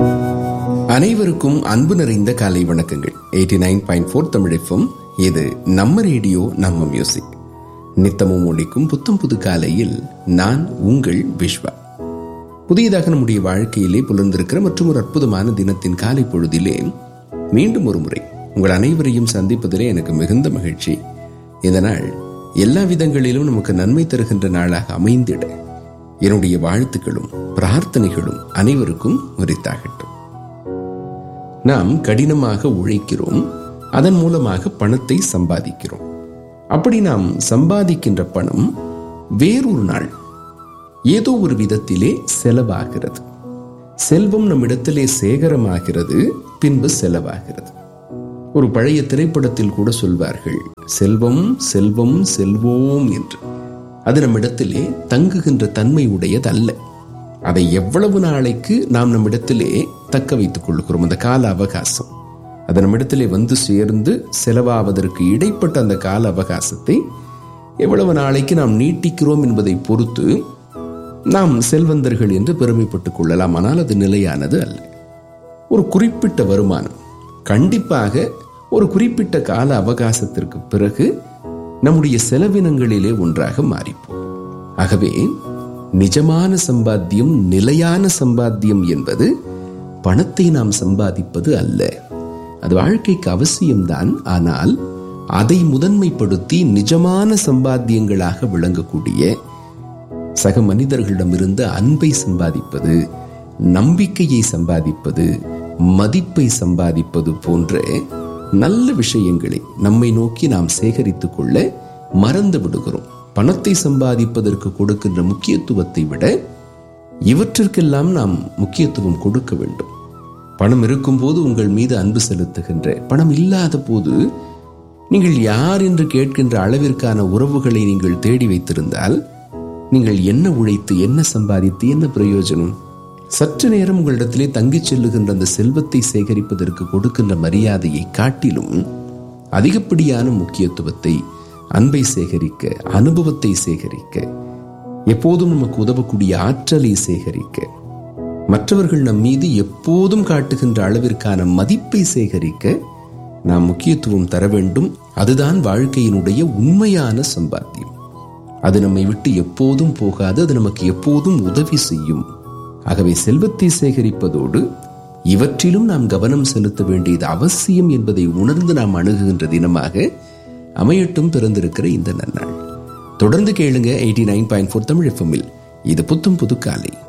அனைவருக்கும் அன்பு நிறைந்த காலை வணக்கங்கள் எயிட்டி நைன் பாயிண்ட் ஃபோர் தமிழகம் இது நம்ம ரேடியோ நம்ம மியூசிக் நித்தமும் ஒழிக்கும் புத்தம் புது காலையில் நான் உங்கள் விஸ்வா புதியதாக நம்முடைய வாழ்க்கையிலே புலர்ந்திருக்கிற மற்றும் ஒரு அற்புதமான தினத்தின் காலை பொழுதிலே மீண்டும் ஒரு முறை உங்கள் அனைவரையும் சந்திப்பதிலே எனக்கு மிகுந்த மகிழ்ச்சி இந்த நாள் எல்லா விதங்களிலும் நமக்கு நன்மை தருகின்ற நாளாக அமைந்திட என்னுடைய வாழ்த்துக்களும் பிரார்த்தனைகளும் அனைவருக்கும் உரித்தாகட்டும் நாம் கடினமாக உழைக்கிறோம் அதன் மூலமாக பணத்தை சம்பாதிக்கிறோம் அப்படி நாம் சம்பாதிக்கின்ற பணம் வேறொரு நாள் ஏதோ ஒரு விதத்திலே செலவாகிறது செல்வம் நம்மிடத்திலே சேகரமாகிறது பின்பு செலவாகிறது ஒரு பழைய திரைப்படத்தில் கூட சொல்வார்கள் செல்வம் செல்வம் செல்வோம் என்று அது நம்மிடத்திலே தங்குகின்ற தன்மை உடையதல்ல அதை எவ்வளவு நாளைக்கு நாம் நம்மிடத்திலே தக்க வைத்துக் கொள்கிறோம் அந்த கால அவகாசம் அது நம்மிடத்திலே வந்து சேர்ந்து செலவாவதற்கு இடைப்பட்ட அந்த கால அவகாசத்தை எவ்வளவு நாளைக்கு நாம் நீட்டிக்கிறோம் என்பதை பொறுத்து நாம் செல்வந்தர்கள் என்று பெருமைப்பட்டுக் கொள்ளலாம் ஆனால் அது நிலையானது அல்ல ஒரு குறிப்பிட்ட வருமானம் கண்டிப்பாக ஒரு குறிப்பிட்ட கால அவகாசத்திற்கு பிறகு நம்முடைய செலவினங்களிலே ஒன்றாக மாறிப்போம் ஆகவே நிஜமான சம்பாத்தியம் நிலையான சம்பாத்தியம் என்பது பணத்தை நாம் சம்பாதிப்பது அல்ல அது வாழ்க்கைக்கு அவசியம்தான் ஆனால் அதை முதன்மைப்படுத்தி நிஜமான சம்பாத்தியங்களாக விளங்கக்கூடிய சக மனிதர்களிடமிருந்து அன்பை சம்பாதிப்பது நம்பிக்கையை சம்பாதிப்பது மதிப்பை சம்பாதிப்பது போன்ற நல்ல விஷயங்களை நம்மை நோக்கி நாம் சேகரித்துக் கொள்ள மறந்து விடுகிறோம் பணத்தை சம்பாதிப்பதற்கு கொடுக்கின்ற முக்கியத்துவத்தை விட இவற்றிற்கெல்லாம் நாம் முக்கியத்துவம் கொடுக்க வேண்டும் பணம் இருக்கும்போது உங்கள் மீது அன்பு செலுத்துகின்ற பணம் இல்லாத போது நீங்கள் யார் என்று கேட்கின்ற அளவிற்கான உறவுகளை நீங்கள் தேடி வைத்திருந்தால் நீங்கள் என்ன உழைத்து என்ன சம்பாதித்து என்ன பிரயோஜனம் சற்று நேரம் உங்களிடத்திலே தங்கிச் செல்லுகின்ற அந்த செல்வத்தை சேகரிப்பதற்கு கொடுக்கின்ற மரியாதையை காட்டிலும் அதிகப்படியான முக்கியத்துவத்தை அன்பை சேகரிக்க அனுபவத்தை சேகரிக்க எப்போதும் நமக்கு உதவக்கூடிய ஆற்றலை சேகரிக்க மற்றவர்கள் நம் மீது எப்போதும் காட்டுகின்ற அளவிற்கான மதிப்பை சேகரிக்க நாம் முக்கியத்துவம் தர வேண்டும் அதுதான் வாழ்க்கையினுடைய உண்மையான சம்பாத்தியம் அது நம்மை விட்டு எப்போதும் போகாது அது நமக்கு எப்போதும் உதவி செய்யும் ஆகவே செல்வத்தை சேகரிப்பதோடு இவற்றிலும் நாம் கவனம் செலுத்த வேண்டியது அவசியம் என்பதை உணர்ந்து நாம் அணுகுகின்ற தினமாக அமையட்டும் பிறந்திருக்கிற இந்த நன்னாள் தொடர்ந்து கேளுங்க eighty nine point four Tamil எஃப்எம்மில் இது புத்தும் புது காலை